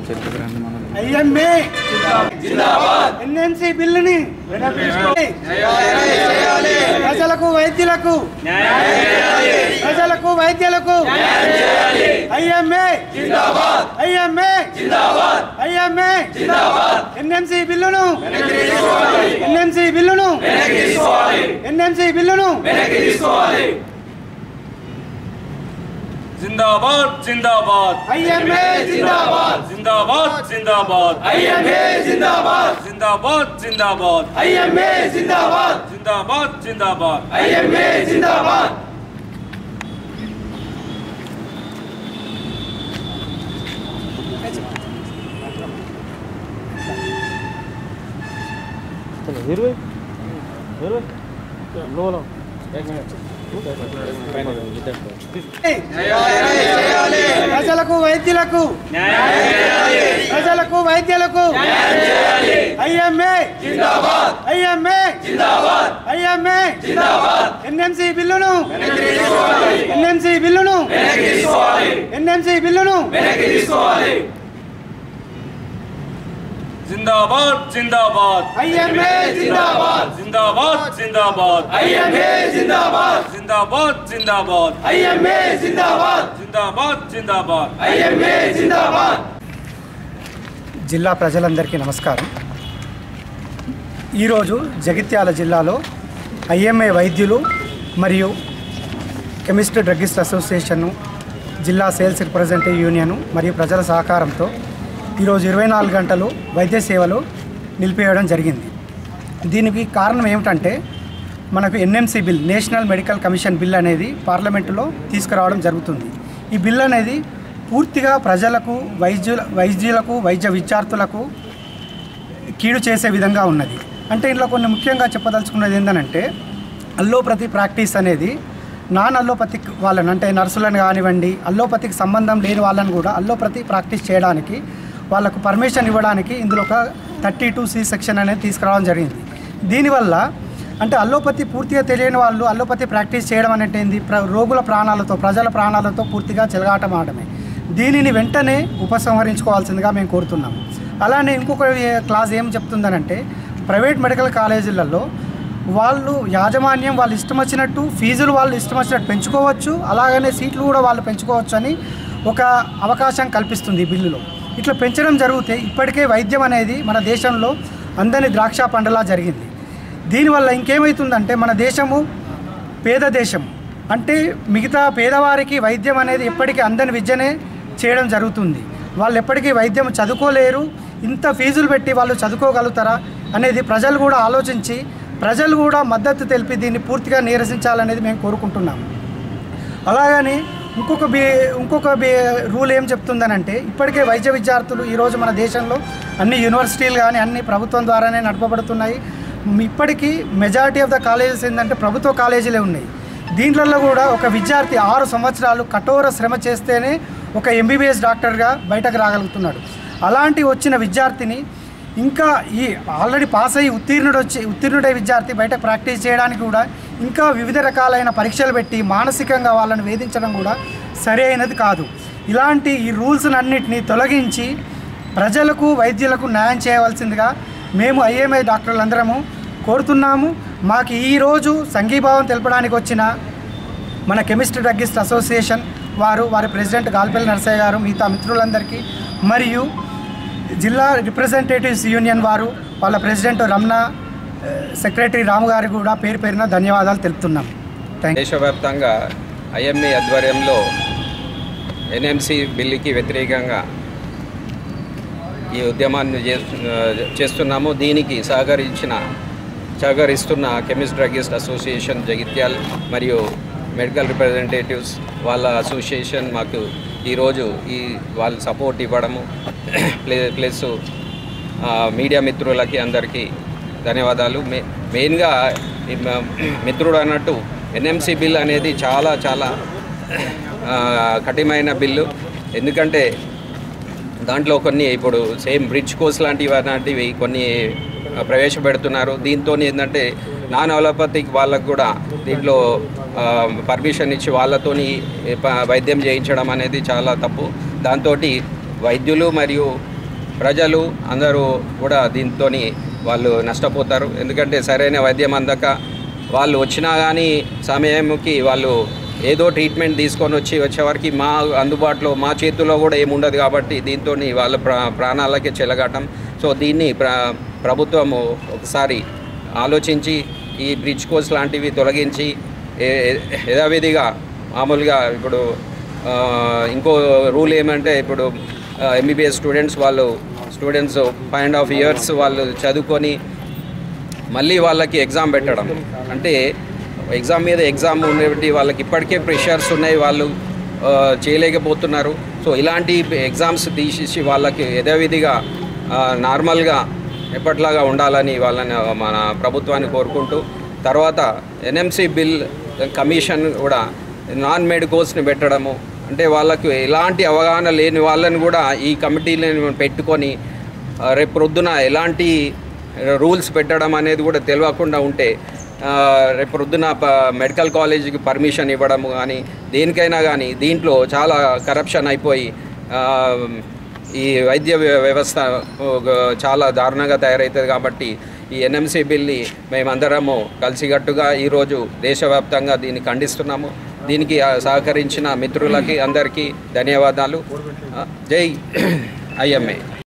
IMA NNC బిల్లుని ప్రజలకు వైద్యులకు ప్రజలకు వైద్యులకు ఐఎంఏ ఐఎంఏ ఐఎంఏ ఎన్ఎంసి బిల్లును ఎన్ఎంసి బిల్లును ఎన్ఎంసి బిల్లును जिंदाबाद जिंदाबाद ఐఎంఏ జిందాబాద్ जिंदाबाद जिंदाबाद ఐఎంఏ జిందాబాద్ जिंदाबाद जिंदाबाद ఐఎంఏ జిందాబాద్ जिंदाबाद जिंदाबाद ఐఎంఏ జిందాబాద్ ప్రజలకు వైద్యులకు ప్రజలకు వైద్యులకు ఐఎంఏ ఐఎంఏ ఐఎంఏ ఎన్ఎంసి బిల్లును ఎన్ఎంసి బిల్లును ఎన్ఎంసి బిల్లును जिंदाबाद जिंदाबाद ఐఎంఏ జిందాబాద్ जिंदाबाद जिंदाबाद ఐఎంఏ జిందాబాద్ जिंदाबाद जिंदाबाद ఐఎంఏ జిందాబాద్ जिंदाबाद जिंदाबाद ఐఎంఏ జిందాబాద్ జిల్లా ప్రజలందరికీ నమస్కారం ఈరోజు జగిత్యాల జిల్లాలో ఐఎంఏ వైద్యులు మరియు కెమిస్ట్ డ్రగ్గిస్ట్ అసోసియేషన్ను జిల్లా సేల్స్ రిప్రజెంటేటివ్ యూనియన్ మరియు ప్రజల సహకారంతో ఈరోజు ఇరవై నాలుగు గంటలు వైద్య సేవలు నిలిపివేయడం జరిగింది దీనికి కారణం ఏమిటంటే మనకు NMC bill national medical commission bill అనేది పార్లమెంటులో తీసుకురావడం జరుగుతుంది ఈ బిల్ అనేది పూర్తిగా ప్రజలకు వైద్యుల వైద్యులకు వైద్య విద్యార్థులకు కీడు చేసే విధంగా ఉన్నది అంటే ఇందులో కొన్ని ముఖ్యంగా చెప్పదలుచుకున్నది ఏంటంటే అల్లోపతి ప్రాక్టీస్ అనేది నాన్ అల్లోపతిక్ వాళ్ళని అంటే నర్సులను కానివ్వండి అల్లోపతికి సంబంధం లేని వాళ్ళని కూడా అల్లోపతి ప్రాక్టీస్ చేయడానికి వాళ్ళకు పర్మిషన్ ఇవ్వడానికి ఇందులో ఒక థర్టీ టూ సి సెక్షన్ అనేది తీసుకురావడం జరిగింది దీనివల్ల అంటే అల్లోపతి పూర్తిగా తెలియని వాళ్ళు అల్లోపతి ప్రాక్టీస్ చేయడం అనేది ఏంది ప్ర రోగుల ప్రాణాలతో ప్రజల ప్రాణాలతో పూర్తిగా చెలగాటం ఆడమే దీనిని వెంటనే ఉపసంహరించుకోవాల్సిందిగా మేము కోరుతున్నాము అలానే ఇంకొక క్లాస్ ఏం చెప్తుందనంటే ప్రైవేట్ మెడికల్ కాలేజీలలో వాళ్ళు యాజమాన్యం వాళ్ళు ఇష్టం వచ్చినట్టు ఫీజులు వాళ్ళు ఇష్టం వచ్చినట్టు పెంచుకోవచ్చు అలాగనే సీట్లు కూడా వాళ్ళు పెంచుకోవచ్చు అని ఒక అవకాశం కల్పిస్తుంది ఈ బిల్లులో ఇట్లా పెంచడం జరిగితే ఇప్పటికే వైద్యం అనేది మన దేశంలో అందని ద్రాక్ష పండులా జరిగింది దీనివల్ల ఇంకేమవుతుందంటే మన దేశము పేద దేశం అంటే మిగతా పేదవారికి వైద్యం అనేది ఎప్పటికీ అందని విద్యనే చేయడం జరుగుతుంది వాళ్ళు ఎప్పటికీ వైద్యం చదువుకోలేరు ఇంత ఫీజులు పెట్టి వాళ్ళు చదువుకోగలుగుతారా అనేది ప్రజలు కూడా ఆలోచించి ప్రజలు కూడా మద్దతు తెలిపి దీన్ని పూర్తిగా నిరసించాలనేది మేము కోరుకుంటున్నాము అలాగని ఇంకొక బి ఇంకొక బి రూల్ ఏం చెప్తుందనంటే ఇప్పటికే వైద్య విద్యార్థులు ఈరోజు మన దేశంలో అన్ని యూనివర్సిటీలు కానీ అన్ని ప్రభుత్వం ద్వారానే నడపబడుతున్నాయి ఇప్పటికీ మెజారిటీ ఆఫ్ ద కాలేజెస్ ఏంటంటే ప్రభుత్వ కాలేజీలే ఉన్నాయి దీంట్లో కూడా ఒక విద్యార్థి ఆరు సంవత్సరాలు కఠోర శ్రమ చేస్తేనే ఒక ఎంబీబీఎస్ డాక్టర్గా బయటకు రాగలుగుతున్నాడు అలాంటి వచ్చిన విద్యార్థిని ఇంకా ఈ ఆల్రెడీ పాస్ అయ్యి ఉత్తీర్ణుడు వచ్చి ఉత్తీర్ణుడే విద్యార్థి బయట ప్రాక్టీస్ చేయడానికి కూడా ఇంకా వివిధ రకాలైన పరీక్షలు పెట్టి మానసికంగా వాళ్ళని వేధించడం కూడా సరి అయినది కాదు ఇలాంటి ఈ రూల్స్ అన్నిటినీ తొలగించి ప్రజలకు వైద్యులకు న్యాయం చేయవలసిందిగా మేము ఐఎంఐ డాక్టర్లందరము కోరుతున్నాము మాకు ఈరోజు సంఘీభావం తెలపడానికి వచ్చిన మన కెమిస్ట్ డ్రగ్గిస్ట్ అసోసియేషన్ వారు వారి ప్రెసిడెంట్ గాల్పల్లి నరసయ్య గారు మిగతా మిత్రులందరికీ మరియు జిల్లా రిప్రజెంటేటివ్స్ యూనియన్ వారు వాళ్ళ ప్రెసిడెంట్ రమణ ఆ, సెక్రటరీ రాము గారి కూడా పేరు పేరున ధన్యవాదాలు తెలుపుతున్నాం థ్యాంక్ దేశవ్యాప్తంగా ఐఎంఏ ఆధ్వర్యంలో ఎన్ఎంసి బిల్లుకి వ్యతిరేకంగా ఈ ఉద్యమాన్ని చే- చేస్తున్నాము దీనికి సహకరించిన సహకరిస్తున్న కెమిస్ట్ డ్రగిస్ట్ అసోసియేషన్ జగిత్యాల్ మరియు మెడికల్ రిప్రజెంటేటివ్స్ వాళ్ళ అసోసియేషన్ మాకు ఈరోజు ఈ వాళ్ళ సపోర్ట్ ఇవ్వడము ప్లే ప్లస్ ఆ, మీడియా మిత్రులకి అందరికీ ధన్యవాదాలు మే మెయిన్గా ఈ మ- మిత్రుడు అన్నట్టు ఎన్ఎంసి బిల్ అనేది చాలా చాలా ఆ, కఠినమైన బిల్లు ఎందుకంటే దాంట్లో కొన్ని ఇప్పుడు సేమ్ బ్రిడ్జ్ కోర్స్ లాంటివి అలాంటివి కొన్ని ప్రవేశపెడుతున్నారు దీంతో ఏంటంటే నాన్ అలోపతిక్ వాళ్ళకు కూడా దీంట్లో పర్మిషన్ ఇచ్చి వాళ్ళతోని ప- వైద్యం చేయించడం అనేది చాలా తప్పు దాంతో వైద్యులు మరియు ప్రజలు అందరూ కూడా దీంతో వాళ్ళు నష్టపోతారు ఎందుకంటే సరైన వైద్యం అందక వాళ్ళు వచ్చినా కానీ సమయంకి వాళ్ళు ఏదో ట్రీట్మెంట్ తీసుకొని వచ్చి వచ్చేవరకు మా అందుబాటులో మా చేతుల్లో కూడా ఏముండదు కాబట్టి దీంతో వాళ్ళ ప్రా ప్రాణాలకే చెలగటం సో దీన్ని ప్ర ప్రభుత్వము ఒకసారి ఆలోచించి ఈ బ్రిడ్జ్ కోర్స్ లాంటివి తొలగించి ఏ- ఏ- యథావిధిగా మామూలుగా ఇప్పుడు ఆ, ఇంకో రూల్ ఏమంటే ఇప్పుడు ఎంబీబీఎస్ స్టూడెంట్స్ వాళ్ళు students five and half years వాళ్ళు చదువుకొని మళ్ళీ వాళ్ళకి ఎగ్జామ్ పెట్టడం అంటే ఎగ్జామ్ మీద ఎగ్జామ్ ఉండేటి వాళ్ళకి ఇప్పటికే ప్రెషర్స్ ఉన్నాయి వాళ్ళు ఆ, చేయలేకపోతున్నారు సో ఇలాంటి ఎగ్జామ్స్ తీసేసి వాళ్ళకి యథావిధిగా ఆ, నార్మల్గా ఎప్పట్లాగా ఉండాలని వాళ్ళని మన ప్రభుత్వాన్ని కోరుకుంటూ తర్వాత ఎన్ఎంసి బిల్ కమిషన్ కూడా నాన్ మెడికోస్ని పెట్టడము అంటే వాళ్ళకు ఎలాంటి అవగాహన లేని వాళ్ళని కూడా ఈ కమిటీలను పెట్టుకొని ఆ, రేపు ప్రొద్దున ఎలాంటి రూల్స్ పెట్టడం అనేది కూడా తెలియకుండా ఉంటే ఆ, రేపు ప్రొద్దున ప- మెడికల్ కాలేజీకి పర్మిషన్ ఇవ్వడం కానీ దేనికైనా కానీ దీంట్లో చాలా కరప్షన్ అయిపోయి ఆ, ఈ వైద్య వ్య- వ్యవస్థ ఒక చాలా దారుణంగా తయారవుతుంది కాబట్టి ఈ ఎన్ఎంసీ బిల్ని మేమందరము కలిసికట్టుగా ఈరోజు దేశవ్యాప్తంగా దీన్ని ఖండిస్తున్నాము దీనికి ఆ, సహకరించిన మిత్రులకి అందరికీ ధన్యవాదాలు ఆ, జై ఐఎంఏ